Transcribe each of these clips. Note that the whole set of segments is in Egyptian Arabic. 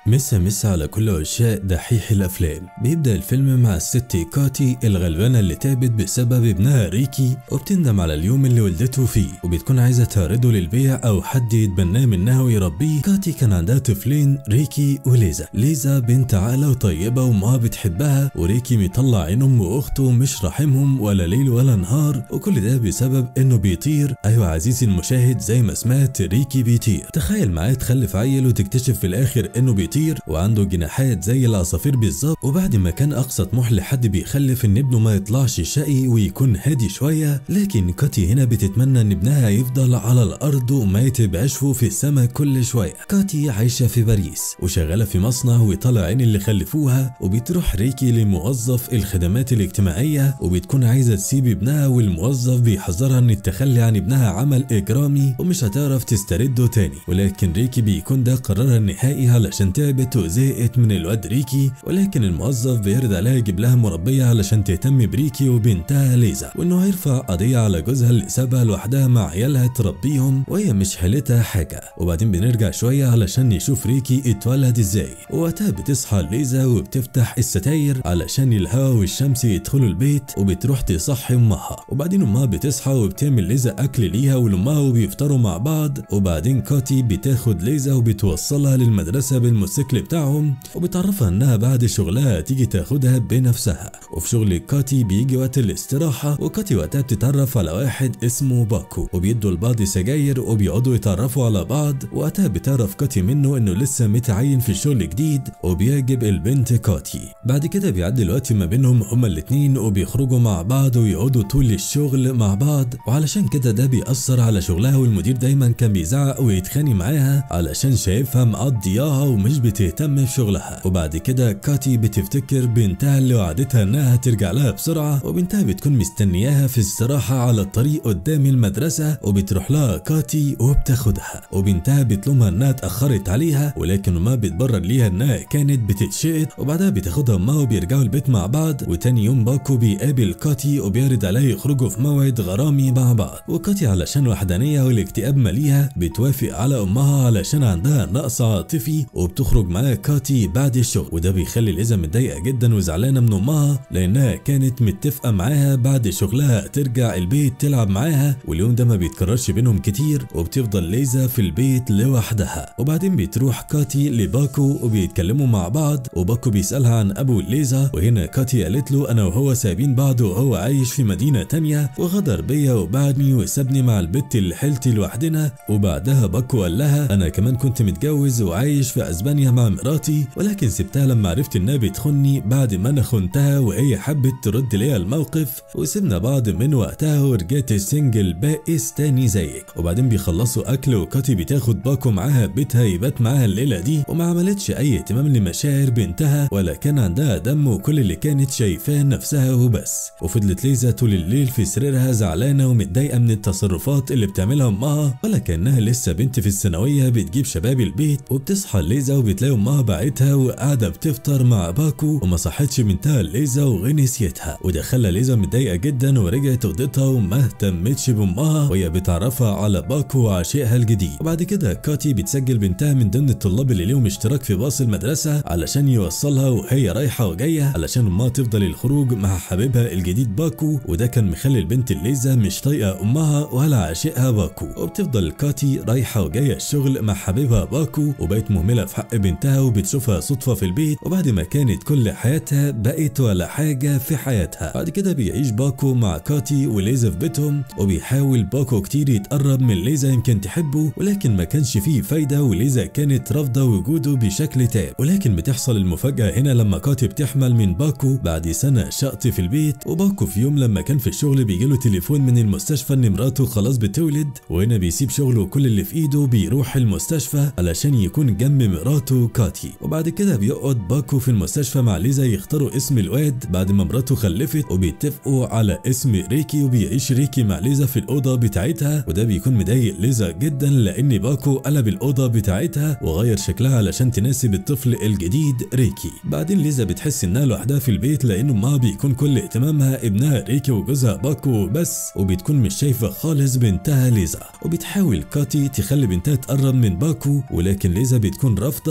مسا مسا على كل عشاق دحيح الأفلام بيبدأ الفيلم مع الست كاتي الغلبانة اللي تعبت بسبب ابنها ريكي وبتندم على اليوم اللي ولدته فيه وبتكون عايزة تعرضه للبيع أو حد يتبناه منها ويربيه كاتي كان عندها طفلين ريكي وليزا ليزا بنت عاقلة وطيبة وأمها بتحبها وريكي مطلع عين أم وأخته مش راحمهم ولا ليل ولا نهار وكل ده بسبب إنه بيطير أيوة عزيزي المشاهد زي ما سمعت ريكي بيطير تخيل معايا تخلف عيل وتكتشف في الآخر إنه بيطير وعنده جناحات زي العصافير بالظبط وبعد ما كان اقصى طموح لحد بيخلف ان ابنه ما يطلعش شقي ويكون هادي شويه لكن كاتي هنا بتتمنى ان ابنها يفضل على الارض وما يتبعش في السماء كل شويه كاتي عايشه في باريس وشغاله في مصنع وطالع عين اللي خلفوها وبتروح ريكي لموظف الخدمات الاجتماعيه وبتكون عايزه تسيب ابنها والموظف بيحذرها ان التخلي عن ابنها عمل اجرامي ومش هتعرف تسترده تاني ولكن ريكي بيكون ده قرارها النهائي علشان تعبت وزهقت من الواد ريكي ولكن الموظف بيرد عليها يجيب لها مربية علشان تهتم بريكي وبنتها ليزا وانه هيرفع قضية على جوزها اللي سابها لوحدها مع عيالها تربيهم وهي مش حالتها حاجة وبعدين بنرجع شوية علشان نشوف ريكي اتولد ازاي وقتها بتصحى ليزا وبتفتح الستاير علشان الهواء والشمس يدخلوا البيت وبتروح تصحي امها وبعدين امها بتصحى وبتعمل ليزا اكل ليها ولامها وبيفطروا مع بعض وبعدين كاتي بتاخد ليزا وبتوصلها للمدرسة بالموتوسيكل بتاعهم وبتعرفها انها بعد شغلها تيجي تاخدها بنفسها وفي شغل كاتي بيجي وقت الاستراحة وكاتي وقتها بتتعرف على واحد اسمه باكو وبيدوا لبعض سجاير وبيقعدوا يتعرفوا على بعض وقتها بتعرف كاتي منه انه لسه متعين في شغل جديد وبيعجب البنت كاتي بعد كده بيعدي الوقت ما بينهم هما الاتنين وبيخرجوا مع بعض ويقعدوا طول الشغل مع بعض وعلشان كده ده بيأثر على شغلها والمدير دايما كان بيزعق ويتخانق معاها علشان شايفها مقضياها ومش بتهتم في شغلها وبعد كده كاتي بتفتكر بنتها اللي وعدتها انها ترجع لها بسرعه وبنتها بتكون مستنياها في الصراحه على الطريق قدام المدرسه وبتروح لها كاتي وبتاخدها وبنتها بتلومها انها اتاخرت عليها ولكن ما بتبرر ليها انها كانت بتتشقط وبعدها بتاخدها امها وبيرجعوا البيت مع بعض وتاني يوم باكو بيقابل كاتي وبيعرض عليها يخرجوا في موعد غرامي مع بعض وكاتي علشان وحدانيه والاكتئاب ماليها بتوافق على امها علشان عندها نقص عاطفي وبتخرج معاها كاتي بعد الشغل وده بيخلي ليزا متضايقه جدا وزعلانه من امها لانها كانت متفقه معاها بعد شغلها ترجع البيت تلعب معاها واليوم ده ما بيتكررش بينهم كتير وبتفضل ليزا في البيت لوحدها وبعدين بتروح كاتي لباكو وبيتكلموا مع بعض وباكو بيسالها عن ابو ليزا وهنا كاتي قالت له انا وهو سايبين بعض وهو عايش في مدينه تانية وغدر بيا وبعدني وسابني مع البت اللي حيلتي لوحدنا وبعدها باكو قال لها انا كمان كنت متجوز وعايش في اسبانيا مع مراتي ولكن سبتها لما عرفت انها بتخني بعد ما انا خنتها وهي حبت ترد ليا الموقف وسيبنا بعض من وقتها ورجعت سنجل بائس تاني زيك وبعدين بيخلصوا اكل وكاتي بتاخد باكو معاها بيتها يبات معاها الليله دي وما عملتش اي اهتمام لمشاعر بنتها ولا كان عندها دم وكل اللي كانت شايفاه نفسها وبس وفضلت ليزا طول الليل في سريرها زعلانه ومتضايقه من التصرفات اللي بتعملها امها ولا كانها لسه بنت في الثانويه بتجيب شباب البيت وبتصحى ليزا وبتلاقي امها باعتها وقاعده بتفطر مع باكو وما صحتش بنتها ليزا ونسيتها وده خلى ليزا متضايقه جدا ورجعت اوضتها وما اهتمتش بامها وهي بتعرفها على باكو وعشيقها الجديد وبعد كده كاتي بتسجل بنتها من ضمن الطلاب اللي ليهم اشتراك في باص المدرسه علشان يوصلها وهي رايحه وجايه علشان امها تفضل الخروج مع حبيبها الجديد باكو وده كان مخلي البنت ليزا مش طايقه امها ولا عاشقها باكو وبتفضل كاتي رايحه وجايه الشغل مع حبيبها باكو وبقت مهمله في حق بنتها وبتشوفها صدفه في البيت وبعد ما كانت كل حياتها بقت ولا حاجه في حياتها بعد كده بيعيش باكو مع كاتي وليزا في بيتهم وبيحاول باكو كتير يتقرب من ليزا يمكن تحبه ولكن ما كانش فيه فايده وليزا كانت رافضه وجوده بشكل تام ولكن بتحصل المفاجاه هنا لما كاتي بتحمل من باكو بعد سنه شقط في البيت وباكو في يوم لما كان في الشغل بيجيله تليفون من المستشفى ان مراته خلاص بتولد وهنا بيسيب شغله وكل اللي في ايده بيروح المستشفى علشان يكون جنب مراته كاتي وبعد كده بيقعد باكو في المستشفى مع ليزا يختاروا اسم الواد بعد ما مراته خلفت وبيتفقوا على اسم ريكي وبيعيش ريكي مع ليزا في الاوضه بتاعتها وده بيكون مضايق ليزا جدا لان باكو قلب الاوضه بتاعتها وغير شكلها علشان تناسب الطفل الجديد ريكي بعدين ليزا بتحس انها لوحدها في البيت لان امها بيكون كل اهتمامها ابنها ريكي وجوزها باكو بس وبتكون مش شايفه خالص بنتها ليزا وبتحاول كاتي تخلي بنتها تقرب من باكو ولكن ليزا بتكون رافضه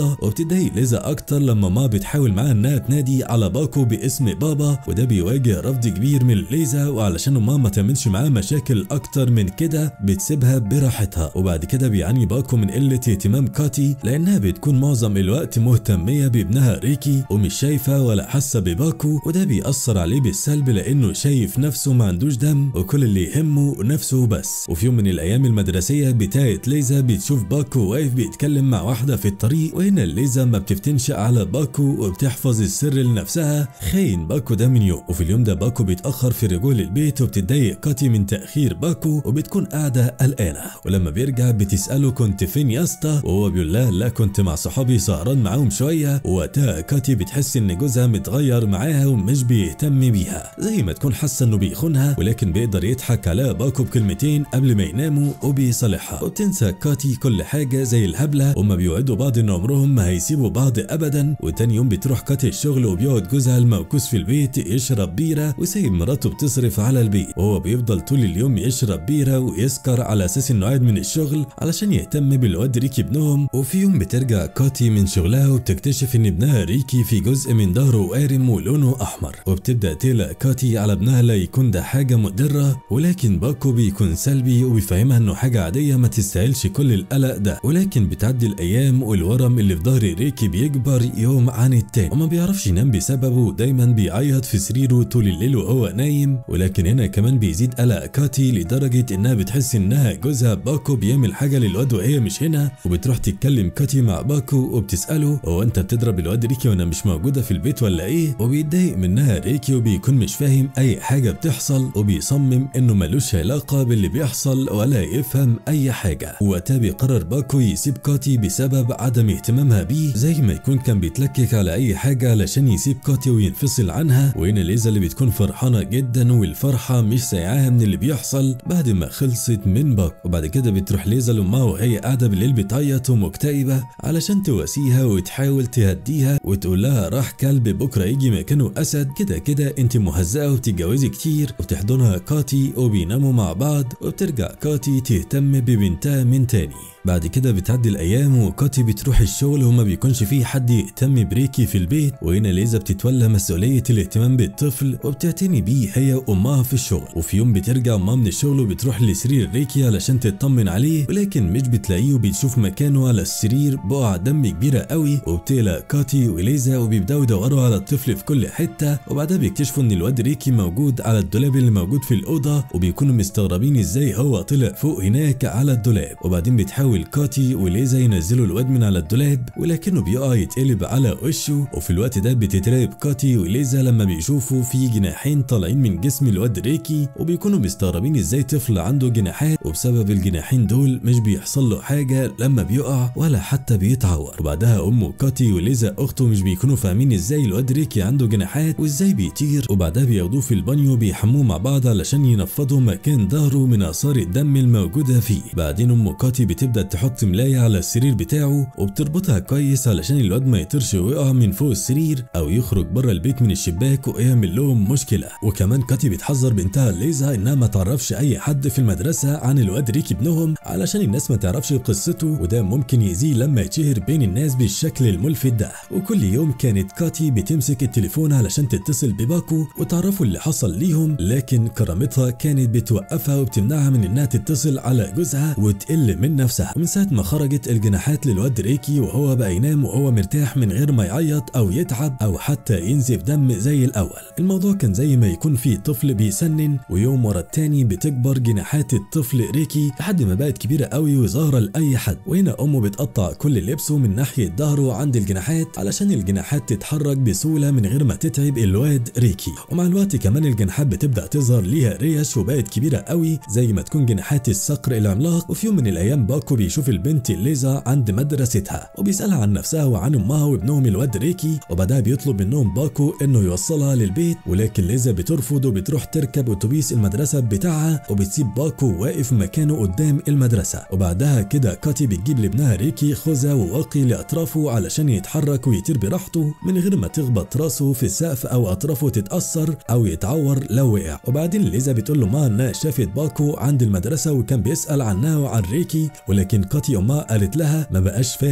الأوضة وبتضايق ليزا أكتر لما ما بتحاول معاها إنها تنادي على باكو باسم بابا وده بيواجه رفض كبير من ليزا وعلشان أمها ما تعملش معاها مشاكل أكتر من كده بتسيبها براحتها وبعد كده بيعاني باكو من قلة اهتمام كاتي لأنها بتكون معظم الوقت مهتمية بابنها ريكي ومش شايفة ولا حاسة بباكو وده بيأثر عليه بالسلب لأنه شايف نفسه ما عندوش دم وكل اللي يهمه نفسه بس وفي يوم من الأيام المدرسية بتاعت ليزا بتشوف باكو واقف بيتكلم مع واحدة في الطريق وهنا ليزا ما بتفتنش على باكو وبتحفظ السر لنفسها خاين باكو ده من يوم وفي اليوم ده باكو بيتأخر في الرجوع للبيت وبتتضايق كاتي من تأخير باكو وبتكون قاعدة قلقانة ولما بيرجع بتسأله كنت فين يا اسطى وهو بيقول لها لا كنت مع صحابي سهران معاهم شوية ووقتها كاتي بتحس ان جوزها متغير معاها ومش بيهتم بيها زي ما تكون حاسة انه بيخونها ولكن بيقدر يضحك على باكو بكلمتين قبل ما يناموا وبيصالحها وبتنسى كاتي كل حاجة زي الهبلة وما بيوعدوا بعض ان عمرهم ما هيسيبوا بعض ابدا وتاني يوم بتروح كاتي الشغل وبيقعد جوزها الموكوس في البيت يشرب بيرة وسايب مراته بتصرف على البيت وهو بيفضل طول اليوم يشرب بيرة ويسكر على اساس انه قاعد من الشغل علشان يهتم بالواد ريكي ابنهم وفي يوم بترجع كاتي من شغلها وبتكتشف ان ابنها ريكي في جزء من ظهره قارم ولونه احمر وبتبدا تقلق كاتي على ابنها لا يكون ده حاجه مضره ولكن باكو بيكون سلبي وبيفهمها انه حاجه عاديه ما تستاهلش كل القلق ده ولكن بتعدي الايام والورم اللي في ظهر ريكي بيكبر يوم عن التاني وما بيعرفش ينام بسببه دايما بيعيط في سريره طول الليل وهو نايم ولكن هنا كمان بيزيد قلق كاتي لدرجه انها بتحس انها جوزها باكو بيعمل حاجه للواد وهي مش هنا وبتروح تتكلم كاتي مع باكو وبتساله هو انت بتضرب الواد ريكي وانا مش موجوده في البيت ولا ايه وبيتضايق منها ريكي وبيكون مش فاهم اي حاجه بتحصل وبيصمم انه ملوش علاقه باللي بيحصل ولا يفهم اي حاجه وقتها بيقرر باكو يسيب كاتي بسبب عدم اهتمامها بيه زي ما يكون كان بيتلكك على اي حاجه علشان يسيب كاتي وينفصل عنها وهنا ليزا اللي بتكون فرحانه جدا والفرحه مش سايعاها من اللي بيحصل بعد ما خلصت من باكو وبعد كده بتروح ليزا لامها وهي قاعده بالليل بتعيط ومكتئبه علشان تواسيها وتحاول تهديها وتقول لها راح كلب بكره يجي مكانه اسد كده كده انت مهزأه وبتتجوزي كتير وبتحضنها كاتي وبيناموا مع بعض وبترجع كاتي تهتم ببنتها من تاني بعد كده بتعدي الايام وكاتي بتروح الشغل وما بيكونش فيه حد يهتم بريكي في البيت وهنا ليزا بتتولى مسؤوليه الاهتمام بالطفل وبتعتني بيه هي وامها في الشغل وفي يوم بترجع امها من الشغل وبتروح لسرير ريكي علشان تطمن عليه ولكن مش بتلاقيه وبتشوف مكانه على السرير بقع دم كبيره قوي وبتقلق كاتي وليزا وبيبداوا يدوروا على الطفل في كل حته وبعدها بيكتشفوا ان الواد ريكي موجود على الدولاب اللي موجود في الاوضه وبيكونوا مستغربين ازاي هو طلع فوق هناك على الدولاب وبعدين بتحاول كاتي وليزا ينزلوا الواد من على الدولاب ولكنه بيقع يتقلب على وشه وفي الوقت ده بتتراقب كاتي وليزا لما بيشوفوا في جناحين طالعين من جسم الواد ريكي وبيكونوا مستغربين ازاي طفل عنده جناحات وبسبب الجناحين دول مش بيحصل له حاجه لما بيقع ولا حتى بيتعور وبعدها امه كاتي وليزا اخته مش بيكونوا فاهمين ازاي الواد ريكي عنده جناحات وازاي بيطير وبعدها بياخدوه في البانيو بيحموه مع بعض علشان ينفضوا مكان ظهره من اثار الدم الموجوده فيه بعدين ام كاتي بتبدا تحط ملايه على السرير بتاعه وبتربطها كويس علشان الواد ما يطيرش ويقع من فوق السرير او يخرج بره البيت من الشباك ويعمل لهم مشكله وكمان كاتي بتحذر بنتها ليزا انها ما تعرفش اي حد في المدرسه عن الواد ريكي ابنهم علشان الناس ما تعرفش قصته وده ممكن يأذيه لما يتشهر بين الناس بالشكل الملفت ده وكل يوم كانت كاتي بتمسك التليفون علشان تتصل بباكو وتعرفوا اللي حصل ليهم لكن كرامتها كانت بتوقفها وبتمنعها من انها تتصل على جوزها وتقل من نفسها ومن ساعه ما خرجت الجناحات للواد ريكي وهو بقى ينام وهو مرتاح من غير ما يعيط او يتعب او حتى ينزف دم زي الاول الموضوع كان زي ما يكون في طفل بيسنن ويوم ورا التاني بتكبر جناحات الطفل ريكي لحد ما بقت كبيره قوي وظاهره لاي حد وهنا امه بتقطع كل لبسه من ناحيه ظهره عند الجناحات علشان الجناحات تتحرك بسهوله من غير ما تتعب الواد ريكي ومع الوقت كمان الجناحات بتبدا تظهر ليها ريش وبقت كبيره قوي زي ما تكون جناحات الصقر العملاق وفي يوم من الايام باكو بيشوف البنت ليزا عند مدرستها وبيسالها عن نفسها وعن امها وابنهم الواد ريكي وبعدها بيطلب منهم باكو انه يوصلها للبيت ولكن ليزا بترفض وبتروح تركب اتوبيس المدرسه بتاعها وبتسيب باكو واقف مكانه قدام المدرسه وبعدها كده كاتي بتجيب لابنها ريكي خوذه وواقي لاطرافه علشان يتحرك ويطير براحته من غير ما تخبط راسه في السقف او اطرافه تتاثر او يتعور لو وقع وبعدين ليزا بتقول له ما انها شافت باكو عند المدرسه وكان بيسال عنها وعن ريكي ولكن كاتي امها قالت لها ما بقاش فارق معايا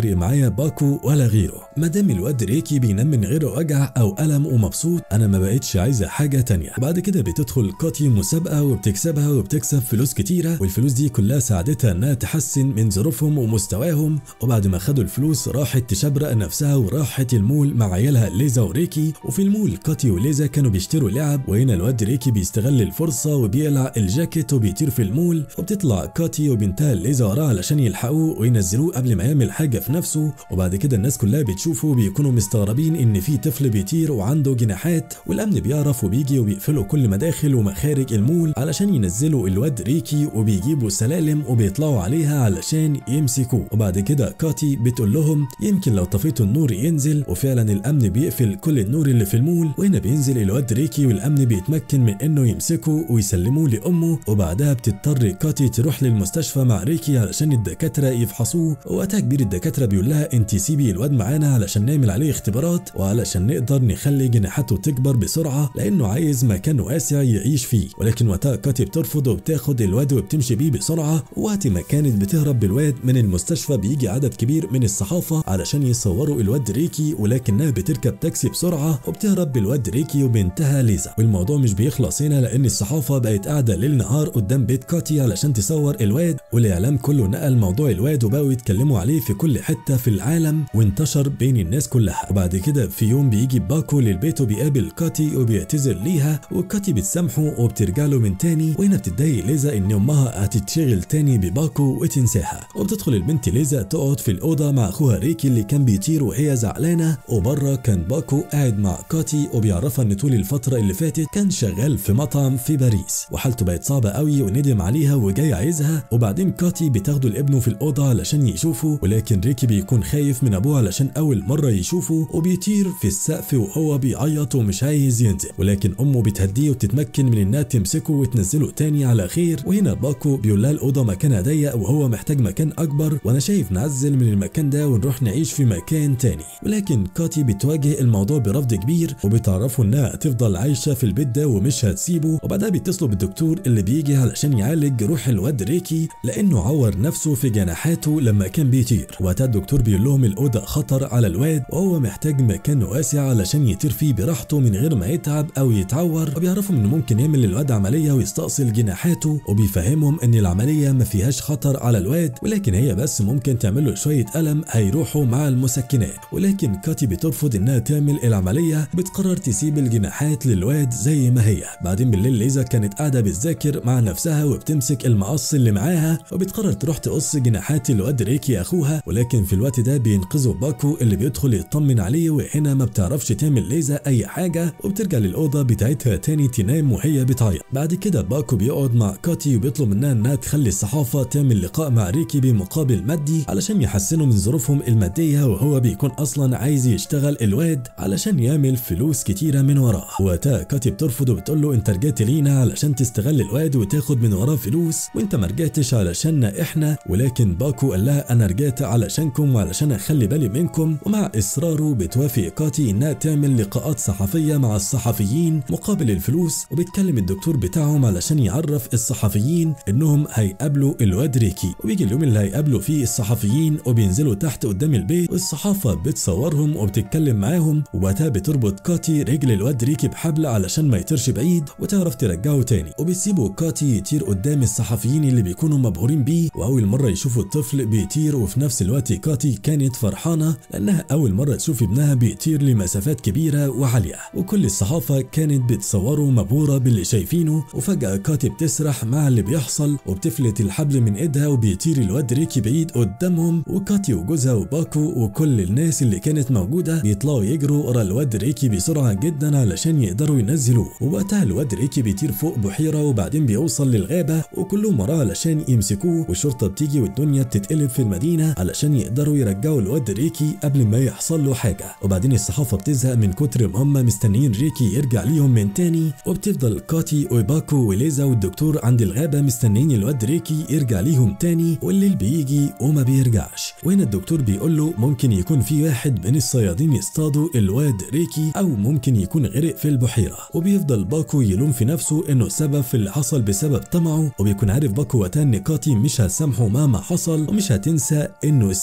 التانية باكو ولا غيره ما دام الواد ريكي بينام من غير وجع او الم ومبسوط انا ما بقتش عايزه حاجه تانية وبعد كده بتدخل كاتي مسابقه وبتكسبها وبتكسب فلوس كتيره والفلوس دي كلها ساعدتها انها تحسن من ظروفهم ومستواهم وبعد ما خدوا الفلوس راحت تشبرق نفسها وراحت المول مع عيالها ليزا وريكي وفي المول كاتي وليزا كانوا بيشتروا لعب وهنا الواد ريكي بيستغل الفرصه وبيقلع الجاكيت وبيطير في المول وبتطلع كاتي وبنتها ليزا وراه علشان يلحقوه وينزلوه قبل ما يعمل حاجه في نفسه وبعد كده الناس كلها بتشوفه بيكونوا مستغربين ان في طفل بيطير وعنده جناحات والامن بيعرف وبيجي وبيقفلوا كل مداخل ومخارج المول علشان ينزلوا الواد ريكي وبيجيبوا سلالم وبيطلعوا عليها علشان يمسكوه وبعد كده كاتي بتقول لهم يمكن لو طفيتوا النور ينزل وفعلا الامن بيقفل كل النور اللي في المول وهنا بينزل الواد ريكي والامن بيتمكن من انه يمسكه ويسلموه لامه وبعدها بتضطر كاتي تروح للمستشفى مع ريكي علشان الدكاتره يفحصوه وقتها كبير الدكاتره بيقول لها انت سيبي الواد معانا علشان نعمل عليه اختبارات وعلشان نقدر نخلي جناحاته تكبر بسرعه لانه عايز مكان واسع يعيش فيه ولكن وقتها كاتي بترفض وبتاخد الواد وبتمشي بيه بسرعه وقت ما كانت بتهرب بالواد من المستشفى بيجي عدد كبير من الصحافه علشان يصوروا الواد ريكي ولكنها بتركب تاكسي بسرعه وبتهرب بالواد ريكي وبنتها ليزا والموضوع مش بيخلص هنا لان الصحافه بقت قاعده ليل نهار قدام بيت كاتي علشان تصور الواد والاعلام كله نقل موضوع الواد وبقوا يتكلموا عليه في كل حته في العالم وانتشر بين الناس كلها وبعد كده في يوم بيجي باكو للبيت وبيقابل كاتي وبيعتذر ليها وكاتي بتسامحه وبترجع له من تاني وهنا بتتضايق ليزا ان امها هتتشغل تاني بباكو وتنساها وبتدخل البنت ليزا تقعد في الاوضه مع اخوها ريكي اللي كان بيطير وهي زعلانه وبره كان باكو قاعد مع كاتي وبيعرفها ان طول الفتره اللي فاتت كان شغال في مطعم في باريس وحالته بقت صعبه قوي وندم عليها وجاي عايزها وبعدين كاتي بتاخده لابنه في الاوضه علشان يشوفه ولكن ريكي بيكون خايف من ابوه علشان اول مره يشوفه وبيطير في السقف وهو بيعيط ومش عايز ينزل ولكن امه بتهديه وتتمكن من انها تمسكه وتنزله تاني على خير وهنا باكو بيقول لها الاوضه مكانها ضيق وهو محتاج مكان اكبر وانا شايف نعزل من المكان ده ونروح نعيش في مكان تاني ولكن كاتي بتواجه الموضوع برفض كبير وبتعرفه انها هتفضل عايشه في البيت ده ومش هتسيبه وبعدها بيتصلوا بالدكتور اللي بيجي علشان يعالج روح الواد ريكي لانه عور نفسه في جناحاته لما كان بيطير وقتها الدكتور بيقول لهم الاوضه خطر على الواد وهو محتاج مكان واسع علشان يطير فيه براحته من غير ما يتعب او يتعور وبيعرفوا انه ممكن يعمل للواد عمليه ويستأصل جناحاته وبيفهمهم ان العمليه ما فيهاش خطر على الواد ولكن هي بس ممكن تعمل له شويه الم هيروحوا مع المسكنات ولكن كاتي بترفض انها تعمل العمليه بتقرر تسيب الجناحات للواد زي ما هي بعدين بالليل ليزا كانت قاعده بتذاكر مع نفسها وبتمسك المقص اللي معاها وبتقرر تروح تقص جناحات الواد ريكي اخوها ولكن في الوقت ده بينقذوا باكو اللي بيدخل يطمن عليه وهنا ما بتعرفش تعمل ليزا اي حاجه وبترجع للاوضه بتاعتها تاني تنام وهي بتعيط بعد كده باكو بيقعد مع كاتي وبيطلب منها انها تخلي الصحافه تعمل لقاء مع ريكي بمقابل مادي علشان يحسنوا من ظروفهم الماديه وهو بيكون اصلا عايز يشتغل الواد علشان يعمل فلوس كتيره من وراه وقتها كاتي بترفض وبتقول له انت رجعت لينا علشان تستغل الواد وتاخد من وراه فلوس وانت ما رجعتش علشاننا احنا ولكن باكو قال لها انا رجعت علشانكم وعلشان اخلي بالي منكم ومع اصراره بتوافق كاتي انها تعمل لقاءات صحفيه مع الصحفيين مقابل الفلوس وبيتكلم الدكتور بتاعهم علشان يعرف الصحفيين انهم هيقابلوا الواد ريكي وبيجي اليوم اللي هيقابلوا فيه الصحفيين وبينزلوا تحت قدام البيت والصحافه بتصورهم وبتتكلم معاهم وبعدها بتربط كاتي رجل الواد ريكي بحبل علشان ما يطيرش بعيد وتعرف ترجعه تاني وبتسيبوا كاتي يطير قدام الصحفيين اللي بيكونوا مبهورين بيه واول مره يشوفوا الطفل بيطير وفي نفس الوقت كاتي كانت فرحانه لانها اول مره تشوف ابنها بيطير لمسافات كبيره وعاليه وكل الصحافه كانت بتصوره مبهوره باللي شايفينه وفجاه كاتي بتسرح مع اللي بيحصل وبتفلت الحبل من ايدها وبيطير الواد ريكي بعيد قدامهم وكاتي وجوزها وباكو وكل الناس اللي كانت موجوده بيطلعوا يجروا ورا الواد ريكي بسرعه جدا علشان يقدروا ينزلوه ووقتها الواد ريكي بيطير فوق بحيره وبعدين بيوصل للغابه وكلهم وراه علشان يمسكوه والشرطه بتيجي والدنيا بتتقلب في المدينه علشان يقدروا يرجعوا الواد ريكي قبل ما يحصل له حاجه وبعدين الصحافه بتزهق من كتر ما هم مستنيين ريكي يرجع ليهم من تاني وبتفضل كاتي وباكو وليزا والدكتور عند الغابه مستنيين الواد ريكي يرجع ليهم تاني والليل بيجي وما بيرجعش وهنا الدكتور بيقول له ممكن يكون في واحد من الصيادين يصطادوا الواد ريكي او ممكن يكون غرق في البحيره وبيفضل باكو يلوم في نفسه انه السبب في اللي حصل بسبب طمعه وبيكون عارف باكو وقتها ان كاتي مش هتسامحه مهما حصل ومش هتنسى انه السبب في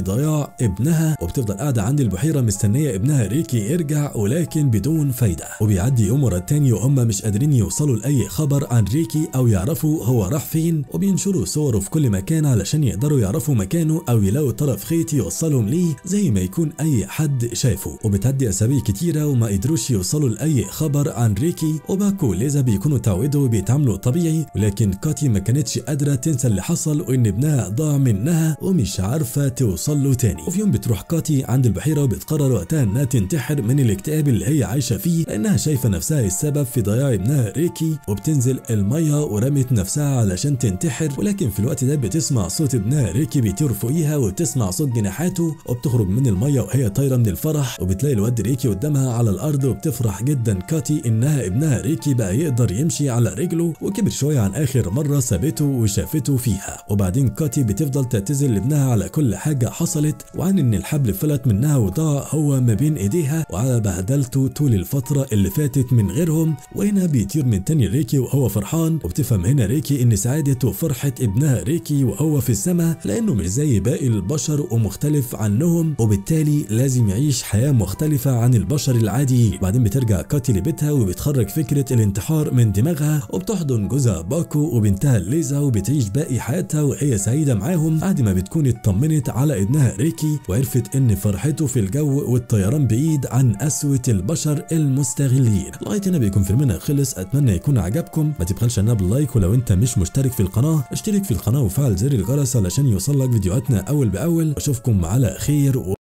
ضياع ابنها وبتفضل قاعدة عند البحيرة مستنية ابنها ريكي يرجع ولكن بدون فايدة وبيعدي يوم ورا التاني وهم مش قادرين يوصلوا لأي خبر عن ريكي أو يعرفوا هو راح فين وبينشروا صوره في كل مكان علشان يقدروا يعرفوا مكانه أو يلاقوا طرف خيط يوصلهم ليه زي ما يكون أي حد شافه وبتعدي أسابيع كتيرة وما قدروش يوصلوا لأي خبر عن ريكي وباكو وليزا بيكونوا تعودوا وبيتعاملوا طبيعي ولكن كاتي ما كانتش قادرة تنسى اللي حصل وإن ابنها ضاع منها ومش عارفة توصل له تاني وفي يوم بتروح كاتي عند البحيرة وبتقرر وقتها إنها تنتحر من الاكتئاب اللي هي عايشة فيه لأنها شايفة نفسها السبب في ضياع ابنها ريكي وبتنزل المية ورمت نفسها علشان تنتحر ولكن في الوقت ده بتسمع صوت ابنها ريكي بيطير فوقيها وبتسمع صوت جناحاته وبتخرج من المية وهي طايرة من الفرح وبتلاقي الواد ريكي قدامها على الأرض وبتفرح جدا كاتي إنها ابنها ريكي بقى يقدر يمشي على رجله وكبر شوية عن آخر مرة سابته وشافته فيها وبعدين كاتي بتفضل تعتذر لابنها على كل حاجة حصلت وعن إن الحبل فلت منها وضاع هو ما بين إيديها وعلى بهدلته طول الفترة اللي فاتت من غيرهم وهنا بيطير من تاني ريكي وهو فرحان وبتفهم هنا ريكي إن سعادة وفرحة ابنها ريكي وهو في السماء لأنه مش زي باقي البشر ومختلف عنهم وبالتالي لازم يعيش حياة مختلفة عن البشر العاديين بعدين بترجع كاتي لبيتها وبتخرج فكرة الانتحار من دماغها وبتحضن جوزها باكو وبنتها ليزا وبتعيش باقي حياتها وهي سعيدة معاهم بعد ما بتكون اطمنت على ابنها ريكي وعرفت ان فرحته في الجو والطيران بعيد عن قسوة البشر المستغلين لغاية هنا بيكون فيلمنا خلص اتمنى يكون عجبكم ما تبخلش عنها باللايك ولو انت مش مشترك في القناة اشترك في القناة وفعل زر الجرس علشان يوصلك فيديوهاتنا اول باول واشوفكم على خير